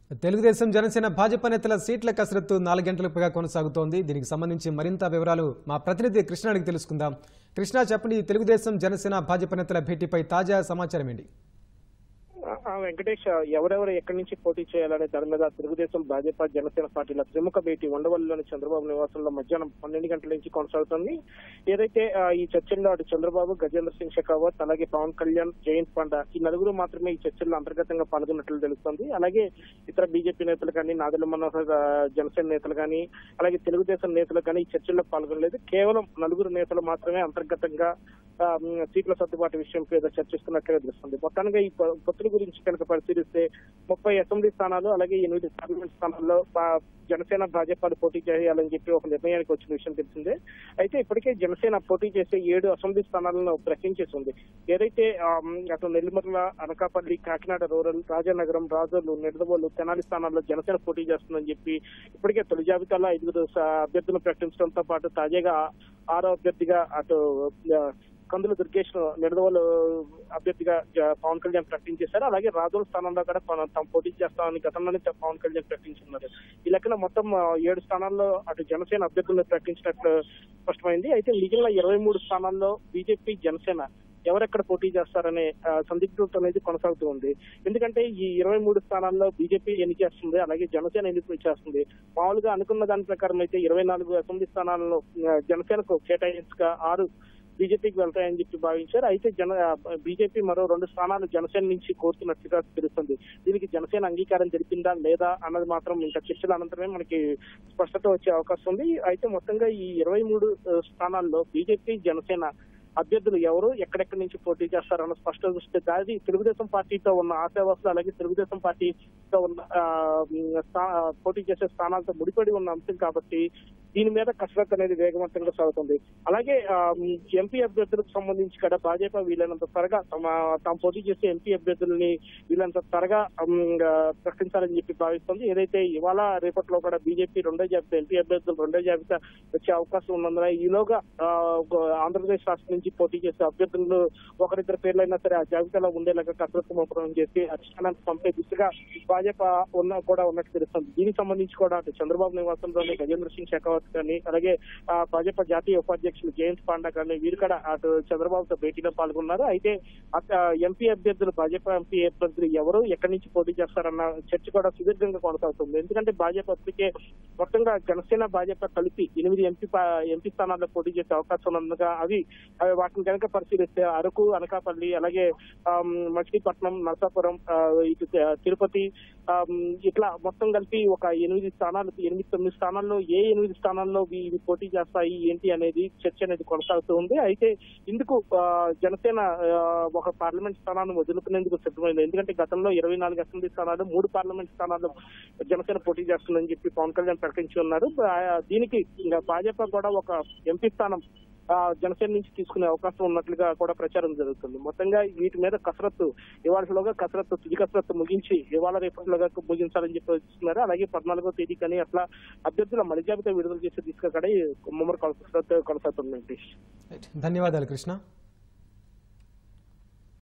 తెలుగుదేశం జనసేన భాజపా నేతల సీట్ల కసరత్తు నాలుగు గంటలుగా కొనసాగుతోంది దీనికి సంబంధించి మరింత వివరాలు మా ప్రతినిధి కృష్ణ అడిగి తెలుసుకుందాం కృష్ణ చెప్పండి ఈ తెలుగుదేశం జనసేన భాజపా నేతల భేటీపై తాజా సమాచారం ఏంటి ఆ వెంకటేష్ ఎవరెవరు ఎక్కడి నుంచి పోటీ చేయాలనే దాని మీద తెలుగుదేశం భాజపా జనసేన పార్టీల ప్రముఖ భేటీ ఉండవల్లిలోని చంద్రబాబు నివాసంలో మధ్యాహ్నం పన్నెండు గంటల నుంచి కొనసాగుతుంది ఏదైతే ఆ, ఈ చర్చల్లో అటు చంద్రబాబు గజేంద్ర సింగ్ షెకావత్ అలాగే పవన్ కళ్యాణ్ జయంత్ పాండా ఈ నలుగురు మాత్రమే ఈ చర్చల్లో అంతర్గతంగా పాల్గొన్నట్లు తెలుస్తుంది అలాగే ఇతర బీజేపీ నేతలు కానీ నాదల మనోహర్ ఆ, జనసేన నేతలు కానీ అలాగే తెలుగుదేశం నేతలు కానీ ఈ చర్చల్లో పాల్గొనలేదు కేవలం నలుగురు నేతలు మాత్రమే అంతర్గతంగా ఆ, మ్, సీట్ల సర్దుబాటు విషయం మీద చర్చిస్తున్నట్లుగా తెలుస్తుంది మొత్తానికి ఈ పొ- పొత్తుల గురించి కనుక పరిశీలిస్తే ముప్పై అసెంబ్లీ స్థానాలు అలాగే ఎనిమిది పార్లమెంట్ స్థానాల్లో పా- జనసేన భాజపాలు పోటీ చేయాలని చెప్పి ఒక నిర్ణయానికి వచ్చిన విషయం తెలిసిందే అయితే ఇప్పటికే జనసేన పోటీ చేసే ఏడు అసెంబ్లీ స్థానాలను ప్రకటించేసి ఉంది ఏదైతే ఆ, మ్, అటు నెల్లిమర్ల అనకాపల్లి కాకినాడ రూరల్ రాజానగరం రాజోలు నిడదవోలు తెనాలి స్థానాల్లో జనసేన పోటీ చేస్తుందని చెప్పి ఇప్పటికే తొలి జాబితాలో ఐదుగురు స- అభ్యర్థులను ప్రకటించడంతో పాటు తాజాగా ఆరో అభ్యర్థిగా అటు ఆ, కందుల దుర్గేష్ నిడదవోలు అభ్యర్థిగా జ- పవన్ కళ్యాణ్ ప్రకటించేశారు అలాగే రాజోల స్థానంలో కూడా పవన్- తాము పోటీ చేస్తామని గతంలోనే త- పవన్ కళ్యాణ్ ప్రకటించున్నారు ఈ లెక్కన మొత్తం ఆ, ఏడు స్థానాల్లో అటు జనసేన అభ్యర్థులను ప్రకటించినట్లు స్పష్టమైంది అయితే మిగిలిన ఇరవై మూడు స్థానాల్లో బీజేపీ జనసేన ఎవరెక్కడ పోటీ చేస్తారనే ఆ, సందిగ్ధత అనేది కొనసాగుతూ ఉంది ఎందుకంటే ఈ ఇరవై మూడు స్థానాల్లో బీజేపీ ఎన్ని చేస్తుంది అలాగే జనసేన ఎన్ని చేస్తుంది మామూలుగా అనుకున్న దాని ప్రకారం అయితే ఇరవై నాలుగు అసెంబ్లీ స్థానాలను ఆ, జనసేనకు కేటాయించగా ఆరు బీజేపీకి వెళ్తాయని చెప్పి భావించారు అయితే జన బీజేపీ మరో రెండు స్థానాలు జనసేన నుంచి కోరుతున్నట్టుగా తెలుస్తుంది దీనికి జనసేన అంగీకారం తెలిపిందా లేదా అన్నది మాత్రం ఇంకా చర్చల అనంతరమే మనకి స్పష్టత వచ్చే అవకాశం ఉంది అయితే మొత్తంగా ఈ ఇరవై మూడు స్థానాల్లో బీజేపీ జనసేన అభ్యర్థులు ఎవరు ఎక్కడెక్కడి నుంచి పోటీ చేస్తారన్న స్పష్టత చూస్తే దాది తెలుగుదేశం పార్టీతో ఉన్న ఆశావాసులు అలాగే తెలుగుదేశం పార్టీతో ఉన్న ఆ, స్థా- పోటీ చేసే స్థానాలతో ముడిపడి ఉన్న అంశం కాబట్టి దీని మీద కసరత్తు అనేది వేగవంతంగా సాగుతుంది అలాగే ఆ, ఎంపీ అభ్యర్థులకు సంబంధించి కూడా భాజపా వీలైనంత త్వరగా తమ తాము పోటీ చేసే ఎంపీ అభ్యర్థులని వీలైనంత త్వరగా ఉమ్, ఆ, ప్రకటించాలని చెప్పి భావిస్తుంది ఏదైతే ఇవాళ రేపట్లో కూడా బీజేపీ రెండో జాబితా ఎంపీ అభ్యర్థులు రెండో జాబితా వచ్చే అవకాశం ఉన్నందున ఈలోగా ఆ, ఒక ఆంధ్రప్రదేశ్ రాష్ట్రం నుంచి పోటీ చేసే అభ్యర్థులు ఒకరిద్దరు పేర్లైనా సరే ఆ జాబితాలో ఉండేలాగా కసరత్తు మొత్తం చేసి అధిష్టానానికి పంపే దిశగా భాజపా ఉన్న కూడా ఉన్నట్టు తెలుస్తుంది దీనికి సంబంధించి కూడా అటు చంద్రబాబు నివాసంలోని గజేంద్ర సింగ్ షెకావత్ కానీ అలాగే ఆ, భాజపా జాతీయ ఉపాధ్యక్షులు జయంత్ పాండా కానీ వీరు కూడా అటు చంద్రబాబుతో భేటీలో పాల్గొన్నారు అయితే అత- ఎంపీ అభ్యర్థులు భాజపా ఎంపీ అభ్యర్థులు ఎవరు ఎక్కడి నుంచి పోటీ చేస్తారన్న చర్చ కూడా సుదీర్ఘంగా కొనసాగుతుంది ఎందుకంటే భాజపా ఇప్పటికే మొత్తంగా జనసేన భాజపా కలిపి ఎనిమిది ఎంపీ పా- ఎంపీ స్థానాల్లో పోటీ చేసే అవకాశం ఉన్నందుగా అవి అవి వాటిని కనుక పరిశీలిస్తే అరకు అనకాపల్లి అలాగే ఆమ్, మచిలీపట్నం నరసాపురం ఆ, ఇటు తి- తిరుపతి ఆమ్, ఇట్లా మొత్తం కలిపి ఒక ఎనిమిది స్థానాలు ఎనిమిది తొమ్మిది స్థానాల్లో ఏ ఎనిమిది స్థానాల్లో ఇవి ఇవి పోటీ చేస్తాయి ఏంటి అనేది చర్చ అనేది కొనసాగుతూ ఉంది అయితే ఇందుకు ఆ, జనసేన ఆ, ఒక పార్లమెంట్ స్థానాన్ని వదులుకునేందుకు సిద్ధమైంది ఎందుకంటే గతంలో ఇరవై నాలుగు అసెంబ్లీ స్థానాలు మూడు పార్లమెంట్ స్థానాల్లో జనసేన పోటీ చేస్తుందని చెప్పి పవన్ కళ్యాణ్ ప్రకటించి ఉన్నారు ఆ, దీనికి ఇంకా భాజపా కూడా ఒక ఎంపీ స్థానం ఆ, జనసేన నుంచి తీసుకునే అవకాశం ఉన్నట్లుగా కూడా ప్రచారం జరుగుతుంది మొత్తంగా వీటి మీద కసరత్తు ఇవాళలోగా కసరత్తు తుది కసరత్తు ముగించి ఇవాళ రేపటిలోగా ముగించాలని చెప్పి వస్తున్నారు అలాగే పద్నాలుగో తేదీ కానీ అట్లా అభ్యర్థుల మలి జాబితా విడుదల చేసే దిశగా కూడా ఈ ముమ్మడి కసరత్తు కొనసాగుతుంది వెంకటేష్ రైట్. ధన్యవాదాలు కృష్ణ